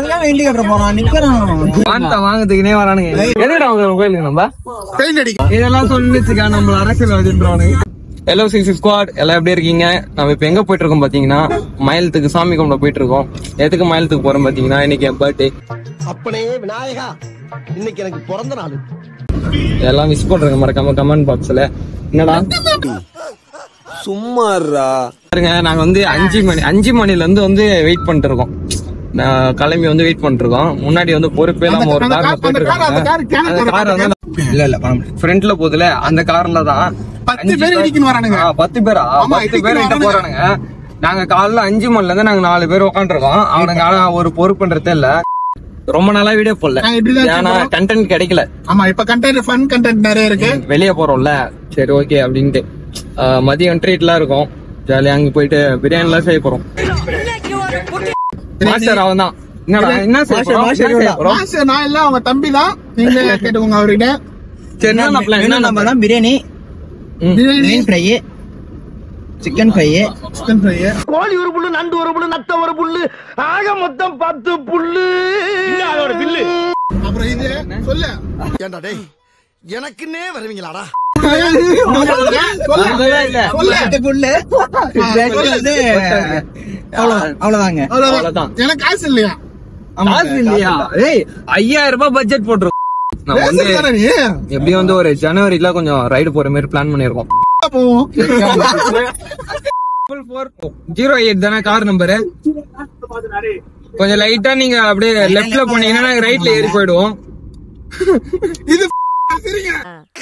அதெல்லாம் வேண்டி கட்டுற போறான் நிக்கிறான் வாங்க வாங்கறதுக்குனே வரானுங்க எதுடா அவங்க கோயிலுக்கு நம்ம பெயிண்ட் அடிக்க இதெல்லாம் சொல்லிச்சுக்கா நம்ம அரசியல் வச்சுன்றானுங்க ஹலோ சிக்ஸ் ஸ்குவாட் எல்லாம் எப்படி இருக்கீங்க நம்ம இப்ப எங்க போயிட்டு இருக்கோம் பாத்தீங்கன்னா மயிலத்துக்கு சாமி கும்பிட போயிட்டு இருக்கோம் எதுக்கு மயிலத்துக்கு போறோம் பாத்தீங்கன்னா இன்னைக்கு என் பர்த்டே அப்பனே விநாயகா இன்னைக்கு எனக்கு பிறந்த நாள் எல்லாம் மிஸ் பண்றேங்க மறக்காம கமெண்ட் பாக்ஸ்ல என்னடா சும்மாறா பாருங்க நாங்க வந்து அஞ்சு மணி அஞ்சு மணில இருந்து வந்து வெயிட் பண்ணிட்டு இருக்கோம் நான் கிளம்பி வந்து வெயிட் பண்ணிட்டு இருக்கோம் முன்னாடி வந்து பொறுப்பே இல்லாம ஒரு கார்ல போயிட்டு இருக்காங்க அந்த கார் வந்து இல்ல இல்ல பண்ண முடியாது ஃப்ரண்ட்ல போகுதுல அந்த கார்ல தான் பத்து பேர் இடிக்கணும் வரானுங்க ஆ, பத்து பேரா ஆமா, பத்து இடிக்கணும் பேர் கிட்ட வரானுங்க. போறானுங்க நாங்க காலைல அஞ்சு மணில இருந்து நாங்க நாலு பேர் உட்காந்துருக்கோம் அவனுங்க ஆனா ஒரு பொறுப்புன்றதே இல்ல ரொம்ப நாளா வீடியோ போடல நாங்க இப்படிதான் ஏன்னா வச்சிருக்கோம். கண்டென்ட் கிடைக்கல ஆமா இப்ப கண்டென்ட் ஃபன் கண்டென்ட் நிறைய இருக்கு வெளியே போறோம்ல சரி ஓகே அப்படின்ட்டு ஆ, மதியம் ட்ரீட்லாம் இருக்கும் ஜாலியா அங்க போயிட்டு பிரியாணி எல்லாம் செய்ய போறோம் மாஸ்டர் அவன் தான் என்னடா என்ன செய்ய போறோம்? என்ன செய்ய போறோம்? மாஸ்டர் நான் இல்ல அவங்க தம்பி தான் நீங்க கேட்டுக்கோங்க அவர்கிட்ட சரி என்ன plan? என்ன நம்ம plan? தான் பிரியாணி ம். மீன் fry chicken fry chicken fry கோழி ஒரு புல்லு நண்டு ஒரு புல்லு நத்த ஒரு புல்லு ஆக மொத்தம் பத்து புல்லு பில்லு அப்புறம் இது சொல்லு ஏண்டா டேய் எனக்குன்னே வருவீங்களாடா சொல்லு அதெல்லாம் இல்ல. சொல்லு புல்லு வந்து அவ்வளவு அவ்வளவுதாங்க அவ்வளவுதான். அவ்வளவுதான். எனக்கு காசு இல்லையா காசு இல்லையா ஏய் ஐயாயிரம் ரூபாய் பட்ஜெட் போட்டுருக்கோம் நான் வந்து பேசுறா நீ எப்படியும் வந்து ஒரு ஜனவரில கொஞ்சம் ரைடு போற மாதிரி பிளான் பண்ணிருக்கோம் போவோம் ஜீரோ எயிட் தானே கார் நம்பரு கொஞ்சம் லைட்டா நீங்க அப்படியே லெஃப்ட்ல போனீங்கன்னா நாங்க ரைட்ல ஏறி போயிடுவோம் இது சரிங்க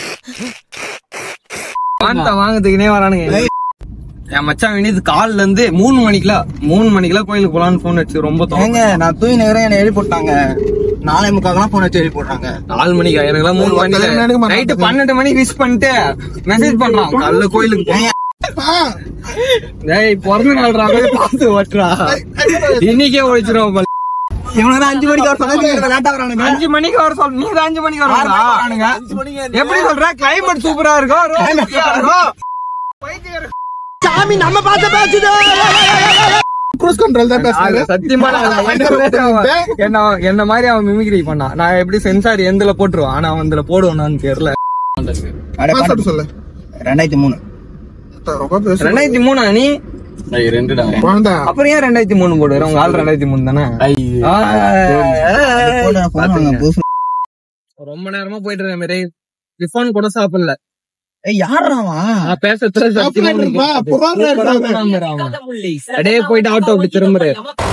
வாங்க வாங்கறதுக்குனே வரானுங்க என் மச்சான் வினிது கால்ல இருந்து மூணு மணிக்குலாம் மூணு மணிக்குலாம் கோயிலுக்கு போலான்னு போன் வச்சு ரொம்ப தோணும் ஏங்க நான் தூய் நேரம் என்ன எழுதி போட்டாங்க நாளை முக்காக்கெல்லாம் போன் வச்சு எழுதி போட்டாங்க நாலு மணிக்கா எனக்குலாம் மூணு கல்யாணம் மணிக்கு நடக்க மாட்டாங்க. நைட்டு பன்னெண்டு மணிக்கு விஷ் பண்ணிட்டு மெசேஜ் பண்றான் காலைல கோயிலுக்கு போ. ஆ. டேய் பிறந்த நாள்றாங்க பார்த்து ஓட்டுறா இன்னைக்கே ஒழிச்சிரும் போல. இவனுக்கு அஞ்சு மணிக்கு வர சொன்னா லேட்டா வரானுங்க அஞ்சு மணிக்கு வர சொல் நீ தான் அஞ்சு மணிக்கு வர எப்படி சொல்ற கிளைமேட் சூப்பரா இருக்கும் road சூப்பரா இருக்கும் சாமி நம்ம பார்த்த பேசுது க்ரூஸ் கண்ட்ரோல் தான் பேசுறாரு அது சத்தியமா நான் என்ன அவன் என்ன என்ன மாதிரி அவன் மிமிக்ரி பண்ணான் நான் எப்படி சென்சார் எந்தல போட்டுருவான் ஆனா அவன் இதுல போடுவானான்னு தெரியல அட, பாஸ்வேர்டு சொல்லு ரெண்டாயிரத்தி மூணு ரொம்ப பேசுறேன் ரெண்டாயிரத்தி மூணா நீ குழந்தை அப்புறம் ஏன் ரெண்டாயிரத்தி மூணு போடுற உங்க ஆள் ரெண்டாயிரத்தி மூணு தானே ஆ, போன phone வாங்க, புதுசு. ரொம்ப நேரமா போயிட்டு இருக்க மாதிரி டிஃபன் கூட சாப்பிடல ஏய், யார்றா அவன்? நான் பேசுறதுல சத்தியமா சாப்பிடலாம் உனக்கு இருப்பா, புறால இருக்காங்க. புறால அவன். அப்படியே போயிட்டு ஆட்டோ அப்படி திரும்புற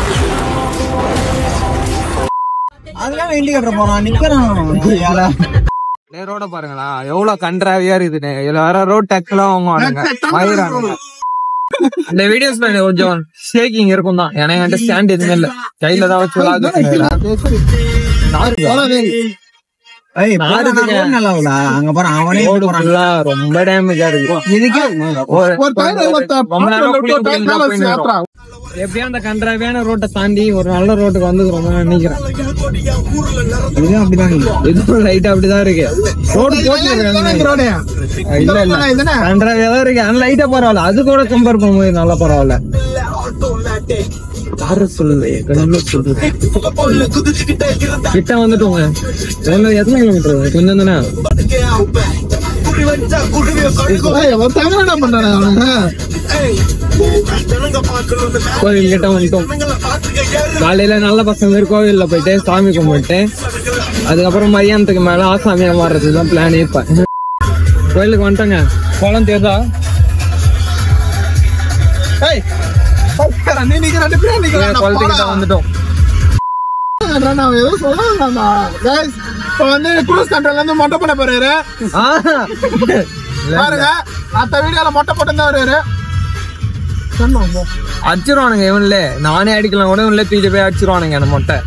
அதெல்லாம் வேண்டி கட்டுற போறான் நிக்கிறான் ஏழை. ரோட பாருங்களா எவ்வளவு கன்றாவியா இருக்குது வேற ரோட் டேக்ஸ் எல்லாம் வாங்குவானுங்க மயிரானுங்க இந்த வீடியோஸ்ல கொஞ்சம் ஷேக்கிங் இருக்கும் தான் ஏன்னா என்கிட்ட ஸ்டாண்ட் எதுவுமே இல்ல கையில தான் வச்சு விளாடு ஏய், நாலு போடா, பேரு. road நல்லா இல்ல. அங்க பாரு, அவனே ரோடு போறான். ஃபுல்லா ரொம்ப டேமேஜா இருக்கு இதுக்கே ஒரு- ஒரு பையன் ஒருத்த ரொம்ப நேரம் பாட்டில் குளி விட்டு குளின்னு தான் மேல போயின்னு சேர்த்துறான். இருக்கோம். எப்படியும் அந்த கன்றாவியான ரோட்டை தாண்டி ஒரு நல்ல ரோட்டுக்கு வந்து ரொம்ப நினைக்கிறேன் இதுவும் அப்படிதான் இருக்கு. இதுவும் லைட் அப்படிதான் இருக்கு ரோடு போட்டு இதுதானே இந்த road? இல்ல இல்ல இதுதானே? கன்றாவியா தான் இருக்கு அந்த லைட்டா பரவாயில்ல அது கூட கம்பேர் பண்ணும்போது நல்லா பரவாயில்ல யாரு சொல்லுது கடவுளே சொல்லுது கிட்ட வந்துட்டோங்க எவ்வளவு எத்தனை கிலோமீட்டர் கொஞ்சம் தானே ஏய், ஒரு தமிழ் என்ன பண்றானே அவனுங்க? கோவில் கிட்ட வந்துட்டோம் காலையில நல்ல பசங்க மாதிரி கோவில்ல போயிட்டு சாமி கும்பிட்டு அதுக்கப்புறம் மதியானத்துக்கு மேல ஆசாமியா மாறுறதுக்கு தான் பிளான் இப்ப கோயிலுக்கு வந்துட்டோங்க குளம் தேர்தா ஏய், பைத்தியக்காரா, நீ நிக்கிற, ரெண்டு பேரும் நிக்கிறாங்க, குளத்துக்கிட்ட போடா. வந்துட்டோம் நான் அவன் ஏதோ சொல்ல வந்தான்டா. Guys, இப்ப வந்து cruise control ல இருந்து மொட்டை போட போறாரு ஆஹா. பாருங்க மத்த வீடியோல மொட்டை போட்டு தான் வருவாரு சொன்னோம் போ. அடிச்சிருவானுங்க இவன்ல நானே அடிக்கலாம் கூட இவன்ல தூக்கிட்டு போய் அடிச்சிருவானுங்க அந்த மொட்டை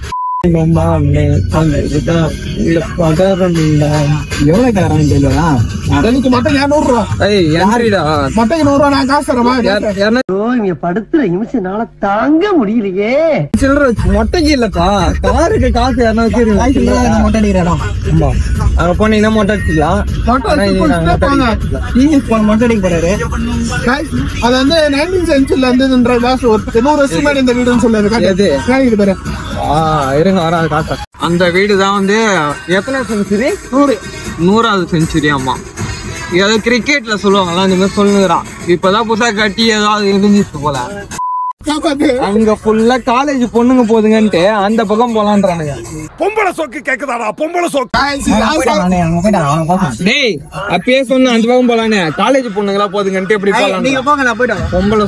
எவ்வளவு கலரான்னு தெரியலடா. அதுக்கு மொட்டை ஏன் நூறு ரூபா ஏய் யாருடா மொட்டைக்கு நூறு ரூபா நான் காசு தரமா யாருன்னா இவங்க படுத்துற நிமிஷம்னால தாங்க முடியலையே சில்லற மொட்டைக்கு இல்லப்பா காருக்கு காசு யாருன்னா காசு இல்லாத இந்த மொட்டை அடிக்கிற இடம். ஆமா அங்க போனீங்கன்னா மொட்டை அடிச்சுக்கலாம் மொட்டை ஆனா அடிச்சு இது நாங்க கொடுத்துட்டே மொட்டை போங்க. அடிக்கலாம். TVS போன மொட்டை அடிக்க போறாரு. Guys, அது வந்து நைன்டீன் சென்ச்சுரியில இருந்ததுன்ற last ஒரு நூறு வருஷம் முன்னாடி இந்த வீடுன்னு சொல்லுது எது? இது பாரு ஆ இருங்க வர அது காட்டுறேன் அந்த வீடு தான் வந்து எத்தனை செஞ்சுரி நூறு நூறாவது செஞ்சுரி ஆமா ஏதோ கிரிக்கெட்ல சொல்லுவாங்கல்ல இந்த மாதிரி சொல்லுங்கிறான் இப்பதான் புதுசா கட்டி ஏதாவது இருந்துச்சு போல காப்பாத்து அங்க ஃபுல்லா காலேஜ் பொண்ணுங்க போதுங்கன்ட்டு அந்த பக்கம் போலான்றானுங்க பொம்பளை சொக்கு கேக்குதாடா பொம்பளை சொக்கு Guys, last டேய் அப்பயே சொன்ன அந்த பக்கம் போலானே காலேஜ் பொண்ணுங்களா போதுங்கன்ட்டு எப்படி போலாம் நீங்க போங்க நான் போயிட்டு வரேன். பொம்பளை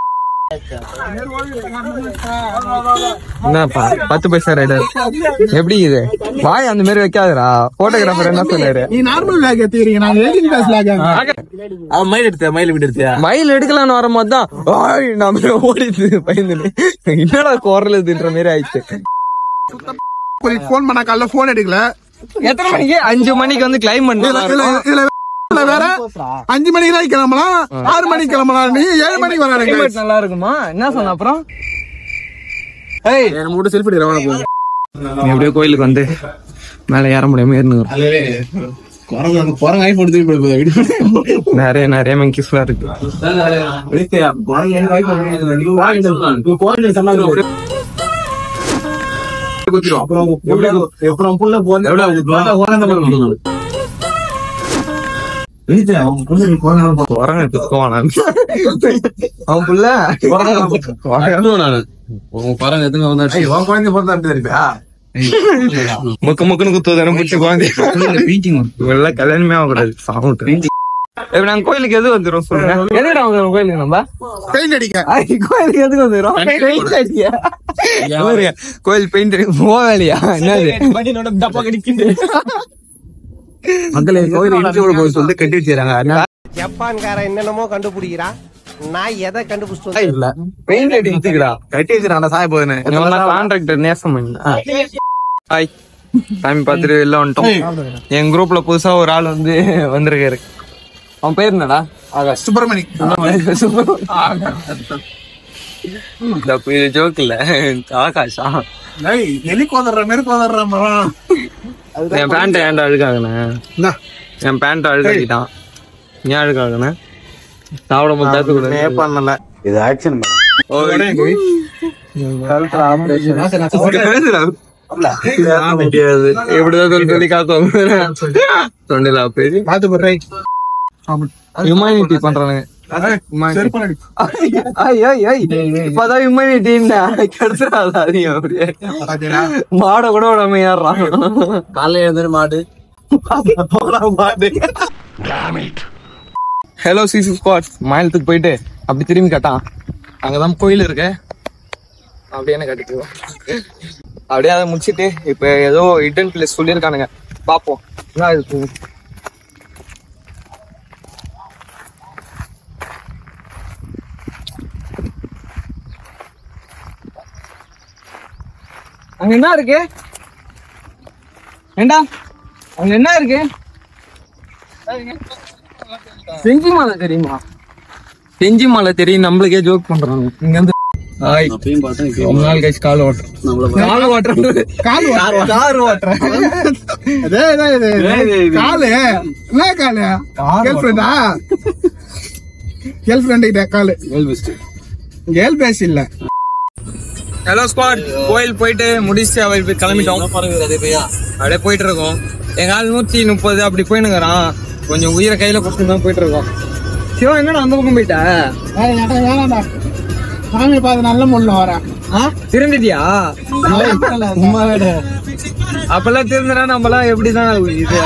என்னப்பா பத்து பைசா ரைடர் எப்படி இது வாய் அந்த மாதிரி வைக்காதடா போட்டோகிராஃபர் என்ன சொன்னாரு நீ நார்மல் லேக் எடுத்துக்கிறீங்க நாங்க எயிட்டீன் கிளாஸ் லேக் அவன் மயில் எடுத்தியா மயில் வீடு எடுத்தியா மயில் எடுக்கலாம்னு வரும்போது தான் ஆய் நம்ம ஓடிது பயந்துட்டு என்னடா குரலுதுன்ற மாதிரி ஆயிடுச்சு போன் பண்ணா காலைல போன் எடுக்கல எத்தனை மணிக்கு அஞ்சு மணிக்கு வந்து கிளைம் இதுல பண்ணலாம் இதுல இதுல வேற அஞ்சு மணிக்கு தான் கிளம்பலாம் ஆறு மணிக்கு கிளம்பலாம் நீ ஏழு மணிக்கு வரானுங்க climate நல்லா இருக்குமா என்ன சொன்ன அப்புறம் ஏய் மூணு செல்ஃபி எடுக்கிறவன நீ அப்படியே கோயிலுக்கு வந்து மேல ஏற முடியாம ஏறினுங்க குரங்கு குரங்கு ஐபோன் திருப்பி போய் வீடு நிறைய நிறைய மங்கிஸ்லாம் இருக்கு குரங்கு துக்குவானா அவன் புள்ள முக்கு முக்குன்னு குத்துவதானே பிடிச்ச குழந்தை இவெல்லாம் கல்யாணமே ஆகக்கூடாது சாப்பிட்டு இப்ப நாங்க கோயிலுக்கு எது வந்துரும் சொல்லுங்க எதுக்கு வந்துரும் கோயிலுக்கு நம்ம பெயிண்ட் அடிக்க ஐ, கோயிலுக்கு எதுக்கு வந்துரும் பெயிண்ட் அடிக்கியா பாருங்க, கோயில் பெயிண்ட் அடிக்க போக வேலையா என்னது மக்களே கோயில் இன்ட்ரோட போய் சொல்லிட்டு கட்டி வச்சிருக்காங்க ஜப்பான்காரன் என்னென்னமோ கண்டுபிடிக்கிறான் நான் எதை கண்டுபிடிச்சிட்டு இல்ல பெயிண்ட் அடிச்சுக்கடா கட்டி வச்சிருக்காங்க சாய போதுன்னு கான்ட்ராக்டர் நேசம் பண்ணி ஹாய் சாமி பார்த்துட்டு வெளில வந்துட்டோம் என் குரூப்ல புதுசா ஒரு ஆள் வந்து வந்திருக்காரு அவன் பேர் என்னடா ஆகாஷ் சுப்பிரமணி இந்த ஜோக் இல்ல ஆகாஷா எலி கோதற மாரி கோதற மரம் என் பேண்ட் ஏன்டா அழுக்காகண்ணே இந்தா. என் பேண்ட் அழுக்காக்கிட்டான் ஏன் அழுக்காகண்ணே சாப்பிட முடியாது கூட பண்ணல இது ஆக்ஷன் எப்படிதான் சொல்லி சொல்லி காத்தோம் தொண்டில பேரு பாத்து போடுறேன் ஹியூமானிட்டி பண்றானுங்க செருப்பு அடி ஐய், ஐய், ஐய். இப்பதான் humanity ன்னா, கெடுத்துறாதா நீ அப்படியே. பாத்தீங்களா மாட கூட விடாம ஏறுறான் காலையில எழுந்து மாடு ஹலோ சிசி ஸ்குவாட் மாநிலத்துக்கு போயிட்டு அப்படி திரும்பி கட்டான் அங்கதான் கோயில் இருக்கு அப்படியே என்ன கட்டிக்குவோம் அப்படியே அதை முடிச்சிட்டு இப்ப ஏதோ ஹிடன் பிளேஸ் சொல்லியிருக்கானுங்க பாப்போம் என்ன இருக்கு அங்க என்ன இருக்கு ஏண்டா அங்க என்ன இருக்கு செஞ்சி மலை தெரியுமா செஞ்சி மலை தெரியும் நம்மளுக்கே ஜோக் பண்றாங்க இங்க இருந்து ஹாய் ரொம்ப நாள் கழிச்சு கால் ஓட்டுறோம் கால் ஓட்டுறோம் கால் ஓட்டுறேன். கார் ஓட்டுறேன் அதே, அதே, அதே, அதே. காலு என்ன காலு கேர்ள் ஃப்ரெண்டா கேர்ள் ஃப்ரெண்ட் கிட்ட காலு கேர்ள் பேஸ் இல்ல ஹலோ ஸ்குவாட் கோயில் போயிட்டு முடிச்சு அவ இப்ப கிளம்பிட்டோம் அப்படியே போயிட்டு இருக்கோம் எங்க ஆள் நூத்தி முப்பது அப்படி போயினுங்கிறான் கொஞ்சம் உயிரை கையில கொடுத்து தான் போயிட்டு இருக்கோம் சிவா என்னடா அந்த பக்கம் போயிட்ட வேணாண்டா சாமி பார்த்து நல்ல முள்ள வரேன் திரும்பிட்டியா அப்பெல்லாம் திருந்தனா நம்மலாம் எப்படிதான் இது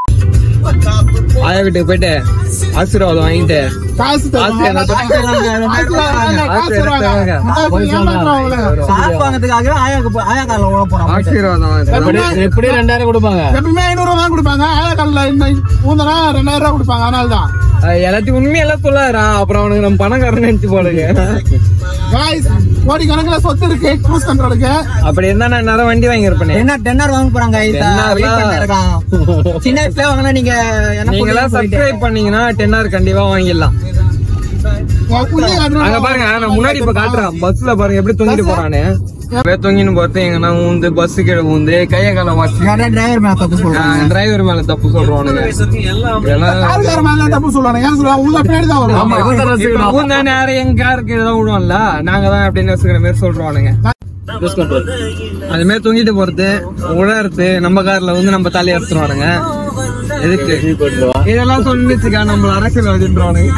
ஆயா வீட்டுக்கு போயிட்டு ஆசீர்வாதம் வாங்கிட்டு காசு காசு தருவாங்க. எனக்கு காசு தருவாங்க. காசு தருவாங்க. காசு தருவாங்க. காசு ஏமாத்துறவங்கள. வாங்கறதுக்காக ஆயாக்கு போ- ஆயா கால உழ போறான் ஆசீர்வாதம் வாங்கிட்டு. எப்படி ரெண்டாயிரம் கொடுப்பாங்க எப்பவுமே ஐநூறு ரூபா தான் கொடுப்பாங்க ஆயா கல்ல ஊந்தனா ரெண்டாயிரம் ரூபா கொடுப்பாங்க அதனால தான் அஹ் எல்லாத்தையும் உண்மையெல்லாம் சொல்லாரா அப்புறம் அவனுக்கு நம்ம பணக்காரன் நினைச்சு போடுங்க காய்ஸ் கோடி கணக்குல சொத்து இருக்கு க்ரூஸ் கண்ட்ரோலுக்கு அப்படி இருந்தா நான் நேரம் வண்டி வாங்கியிருப்பேன் என்ன டென்னர் வாங்க போறாங்க டென்னார்லாம் சின்ன வயசுல வாங்கினா நீங்க என்ன நீங்க எல்லாம் சப்ஸ்கிரைப் பண்ணீங்கன்னா டென்ஆர் கண்டிப்பா வாங்கிடலாம் புள்ளி காட்டுறோம். அங்க பாருங்க நான் முன்னாடி இப்ப காட்டுறேன் பஸ்ல பாருங்க எப்படி தொங்கிட்டு போறானு அப்படியே தொங்கின்னு போறது எங்கன்னா ஊந்து பஸ் கீழே ஊந்து கைய காலம் மாற்றி டிரைவர் மேல தப்பு சொல்றாங்க டிரைவர் மேல தப்பு சொல்றானுங்க இதெல்லாம் காருக்கார மேல தப்பு சொல்லுவாங்க ஏன் சொல்லுவாங்க உள்ள பின்னாடி தான் வரும் இப்ப ஊந்தா நேரம் எங்க காருக்கு ஏதாவது விடுவோம்ல நாங்க தான் அப்படின்னு வச்சுக்கிற மாதிரி சொல்றானுங்க அது மாதிரி தூங்கிட்டு போறது உழறது நம்ம கார்ல வந்து நம்ம தலையை எடுத்துட்டு வரோங்க எதுக்கு இதெல்லாம் சொல்லிச்சுக்கா நம்மள அரசியல்வாதின்றவானுங்க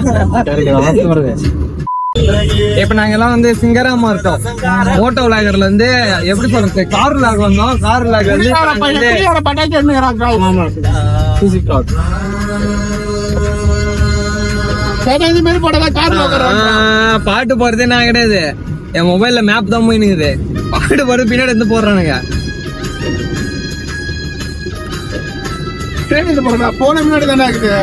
இப்ப நாங்க எல்லாம் வந்து சிங்கராமா இருக்கோம் மோட்டோ விளாகர்ல இருந்து எப்படி சொல்றது கார் விளாக் வந்தோம் கார் விளாக் வந்து இப்ப நாங்க வந்து குடியார பட்டாக்கி என்னங்கிறான் சரி இது மாதிரி போட்டதா கார்ல உட்கார ஆ, பாட்டு போறதே நான் கிடையாது என் மொபைல்ல மேப் தான் போய் நிக்குது பாட்டு போறது பின்னாடி இருந்து போடுறானுங்க ட்ரெயின் இது போறதா போன முன்னாடி தானே இருக்குது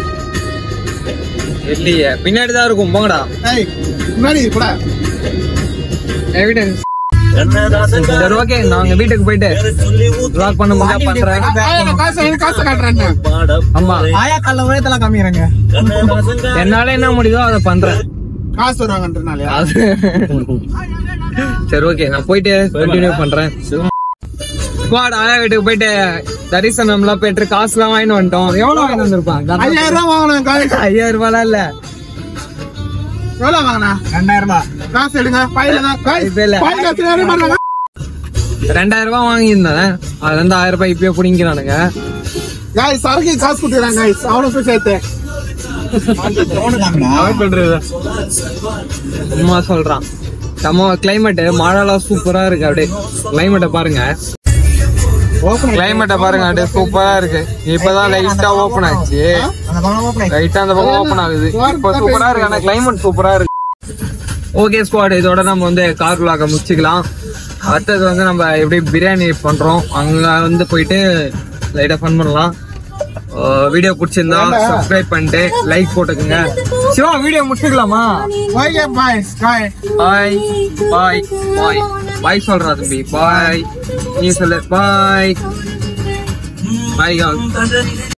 இல்லையே பின்னாடி தான் இருக்கும் போங்கடா ஏய் முன்னாடி கூட எவிடன்ஸ் சரி ஓகே நாங்க வீட்டுக்கு போயிட்டு லாக் பண்ண முடியா பண்றேன் காசு எனக்கு காசு காட்டுறேன் ஆமா ஆயா கால உயரத்தெல்லாம் காமிக்கிறாங்க என்னால என்ன முடியுதோ அதை பண்றேன் காசு வருவாங்கன்றனாலயா அது சரி ஓகே நான் போயிட்டு கண்டினியூ பண்றேன் ஸ்குவாட் ஆயா வீட்டுக்கு போயிட்டு தரிசனம்லாம் போயிட்டு காசுலாம் வாங்கிட்டு வந்துட்டோம் எவ்வளவு வாங்கிட்டு வந்திருப்பான் ஐயாயிரம் ரூபாய் வாங்கினேன் காசு ஐயாயிரம் ரூபாய்லாம் இல்ல எவ்வளவு வாங்கினா ரெண்டாயிரம் ரூபாய் காசு எடுங்க பையில தான் காசு இப்ப இல்ல. பையில காசு நிறைய பண்ணாங்க ரெண்டாயிரம் ரூபாய் வாங்கியிருந்தேன் அதுல இருந்து ஆயிரம் ரூபாய் இப்பயே பிடிங்கிறானுங்க காய் சரக்கு காசு கொடுத்துறாங்க காய்ஸ் அவனுக்கு சேர்த்து சும்மா சொல்றான் நம்ம கிளைமேட் மழைலாம் சூப்பரா இருக்கு அப்படியே கிளைமேட்டை பாருங்க கிளைமேட்டை பாருங்க அப்படியே சூப்பரா இருக்கு இப்பதான் லைட்டா ஓபன் ஆச்சு அந்த பக்கம் open லைட்டா அந்த பக்கம் ஓபன் ஆகுது இப்ப சூப்பரா இருக்கு ஆனா கிளைமேட் சூப்பரா இருக்கு ஓகே ஸ்குவாட் இதோட நம்ம வந்து கார் விளாக முடிச்சுக்கலாம் அடுத்தது வந்து நம்ம எப்படி பிரியாணி பண்றோம் அங்க வந்து போயிட்டு லைட்டா ஃபன் பண்ணலாம் வீடியோ பிடிச்சிருந்தா சப்ஸ்கிரைப் பண்ணிட்டு லைக் போட்டுக்கோங்க சிவா வீடியோ முடிச்சுக்கலாமா ஓகே பாய் காய் பாய் பாய் பாய் பாய் சொல்றா தம்பி பாய் நீ சொல்லு பாய் பாய்